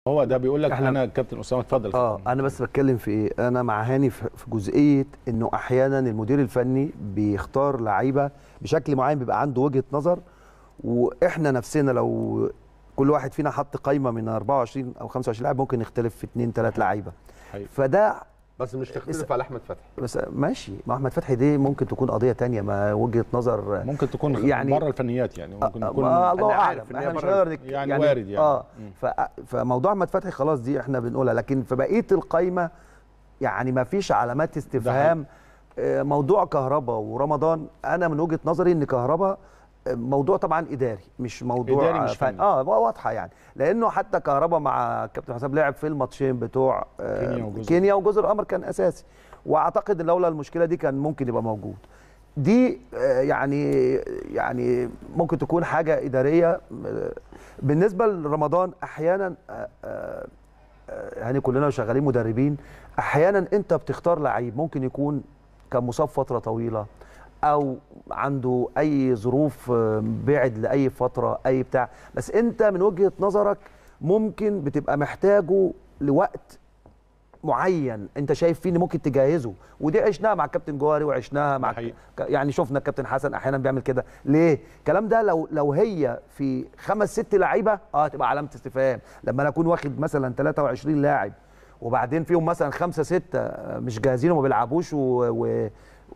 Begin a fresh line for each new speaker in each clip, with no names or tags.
هو ده بيقول لك
إحنا-
انا كابتن اسامه اتفضل
اه انا بس بتكلم في ايه انا مع هاني في في جزئيه انه احيانا المدير الفني بيختار لعيبه بشكل معين بيبقى عنده وجهه نظر واحنا نفسنا لو كل واحد فينا حط قايمه من 24 او 25 لاعب ممكن نختلف في اثنين ثلاث لعيبه
حقيقي.
فده
بس مش تختلف على احمد فتحي
بس ماشي ما احمد فتحي دي ممكن تكون قضيه تانية ما وجهه نظر
ممكن تكون
يعني-
يعني بره الفنيات يعني ممكن
آه،
يكون
ما الله
أنا
اعلم
عارف إن
احنا
هي
مش
بره-
هنقدر نك-
يعني وارد يعني.
اه
مم.
ف... فموضوع احمد فتحي خلاص دي احنا بنقولها لكن في بقيه القايمه يعني ما فيش علامات استفهام آه، موضوع كهربا ورمضان انا من وجهه نظري ان كهربا آه، موضوع طبعا اداري مش موضوع
إداري مش
فن-
فني.
اه واضحه يعني لانه حتى كهربا مع كابتن حسام لعب في الماتشين بتوع آه،
كينيا وجزر.
كينيا وجزر القمر كان اساسي واعتقد ان لولا المشكله دي كان ممكن يبقى موجود دي آه، يعني يعني ممكن تكون حاجه اداريه آه، بالنسبه لرمضان احيانا آه، آه، آه، يعني كلنا شغالين مدربين احيانا انت بتختار لعيب ممكن يكون كان مصاب فتره طويله او عنده اي ظروف آه، بعد لاي فتره اي بتاع بس انت من وجهه نظرك ممكن بتبقى محتاجه لوقت معين انت شايف فيه ان ممكن تجهزه ودي عشناها مع الكابتن جوهري وعشناها مع
ده حقيقي.
ك- يعني شفنا الكابتن حسن احيانا بيعمل كده ليه الكلام ده لو لو هي في خمس ست لعيبه اه تبقى علامه استفهام لما انا اكون واخد مثلا 23 لاعب وبعدين فيهم مثلا خمسه سته آه، مش جاهزين وما بيلعبوش و, و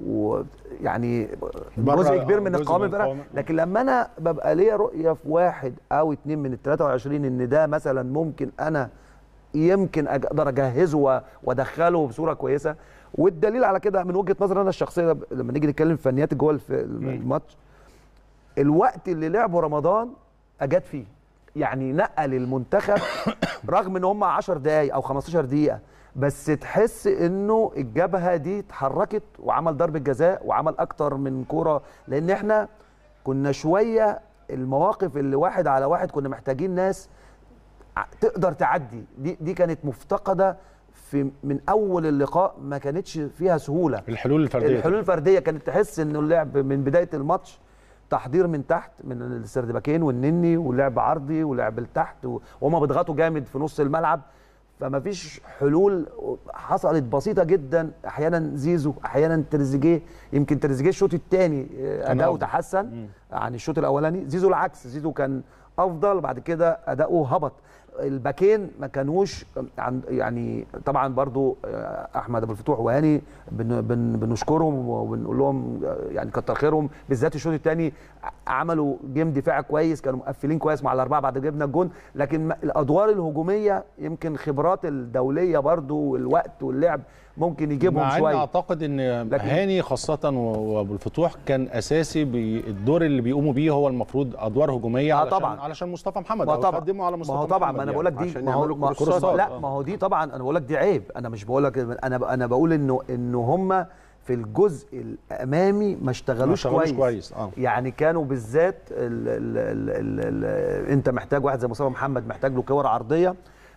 ويعني
بره-
جزء كبير من
جزء
القوام
من
الفرق
القوام.
لكن لما انا ببقى ليا رؤيه في واحد او اتنين من ال 23 ان ده مثلا ممكن انا يمكن اقدر اجهزه و- وادخله بصوره كويسه والدليل على كده من وجهه نظري انا الشخصيه ب- لما نيجي نتكلم في فنيات جوه الف- الماتش الوقت اللي لعبه رمضان اجاد فيه يعني نقل المنتخب رغم ان هم 10 دقائق او 15 دقيقه بس تحس انه الجبهه دي اتحركت وعمل ضربه جزاء وعمل اكتر من كوره لان احنا كنا شويه المواقف اللي واحد على واحد كنا محتاجين ناس ع- تقدر تعدي دي دي كانت مفتقده في من اول اللقاء ما كانتش فيها سهوله
الحلول الفرديه
الحلول الفرديه كانت تحس انه اللعب من بدايه الماتش تحضير من تحت من السردباكين والنني ولعب عرضي ولعب لتحت و- وهما بيضغطوا جامد في نص الملعب فما فيش حلول حصلت بسيطه جدا احيانا زيزو احيانا تريزيجيه يمكن تريزيجيه الشوط الثاني اداؤه
أفضل.
تحسن عن الشوط الاولاني زيزو العكس زيزو كان افضل بعد كده اداؤه هبط الباكين ما كانوش عن يعني طبعا برضو آه، احمد ابو الفتوح وهاني بن بن بنشكرهم وبنقول لهم آه، يعني كتر خيرهم بالذات الشوط الثاني عملوا جيم دفاع كويس كانوا مقفلين كويس مع الاربعه بعد جبنا الجون لكن ما- الادوار الهجوميه يمكن خبرات الدوليه برضو والوقت واللعب ممكن يجيبهم
مع ان
شويه
اعتقد ان
لكن-
هاني خاصه و- وابو الفتوح كان اساسي بالدور اللي بيقوموا بيه هو المفروض ادوار هجوميه
آه
علشان
طبعا.
علشان مصطفى محمد
ما
أو
طبعا
يقدموا على
ما
مصطفى
هو طبعا
محمد
ما انا
يعني.
بقول لك دي
عشان
ما هو
يعملوا
ما
كورسات.
لا
آه.
ما هو دي طبعا انا بقول لك دي عيب انا مش بقول لك انا ب- انا بقول انه انه هم في الجزء الامامي ما
ما
اشتغلوش
اشتغلوش
كويس,
كويس اه
يعني كانوا بالذات ال ال ال ال ال انت محتاج واحد زي مصطفى محمد محتاج له كور عرضيه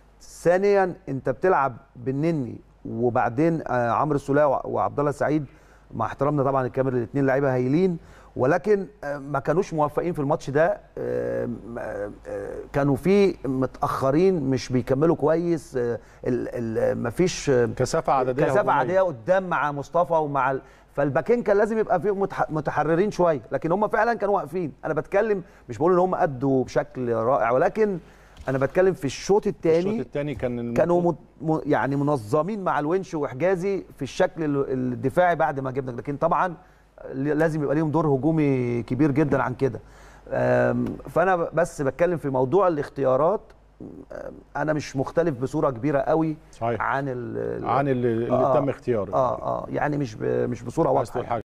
ثانيا انت بتلعب بالنني وبعدين آه عمرو السوليه وع- وعبد الله السعيد مع احترامنا طبعا الكاميرا الاثنين لعيبه هايلين ولكن آه، ما كانوش موفقين في الماتش ده آه، م- آه، كانوا فيه متاخرين مش بيكملوا كويس آه، ال- ال- مفيش آه،
كثافه عدديه
كثافه
هجومية.
عاديه قدام مع مصطفى ومع ال... فالباكين كان لازم يبقى فيهم متح... متحررين شويه لكن هم فعلا كانوا واقفين انا بتكلم مش بقول ان هم ادوا بشكل رائع ولكن انا بتكلم في الشوط
الشوط
الثاني
الثاني كان المفروض-
كانوا مت... م... يعني منظمين مع الونش وحجازي في الشكل ال- الدفاعي بعد ما جبنا لكن طبعا ل- لازم يبقى ليهم دور هجومي كبير جدا عن كده أم، فانا ب- بس بتكلم في موضوع الاختيارات أم، انا مش مختلف بصوره كبيره قوي
صحيح
عن ال...
عن اللي, اللي
آه.
تم اختياره
اه اه يعني مش ب... مش بصوره
عايز
واضحه
تقول
يعني.
حاجة.